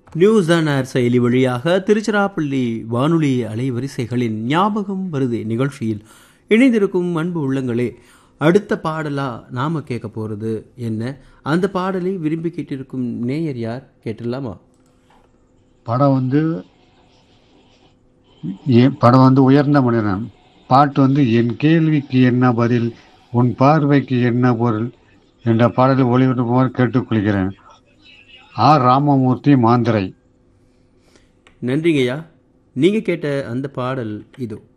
news on air செயலி வழியாக திருச்சிராப்பள்ளி வானொலி அலைவரிசைகளின் ஞாபகம் வருது நிகழ்ச்சியில் இணைந்திருக்கும் அன்பு உள்ளங்களே அடுத்த பாடலா நாம கேட்க போறது என்ன அந்த பாடலை விரும்பி கேட்டிருக்கும் நேயர் யார் கேட்டுடலாமா படம் வந்து எ- படம் வந்து உயர்ந்த மனிதன் பாட்டு வந்து என் கேள்விக்கு என்ன பதில் உன் பார்வைக்கு என்ன பொருள் என்ற பாடலை ஒளிபரப்புமாறு கேட்டுக்கொள்கிறேன் ஆர் ராமமூர்த்தி மாந்திரை நன்றிங்கய்யா நீங்க கேட்ட அந்த பாடல் இதோ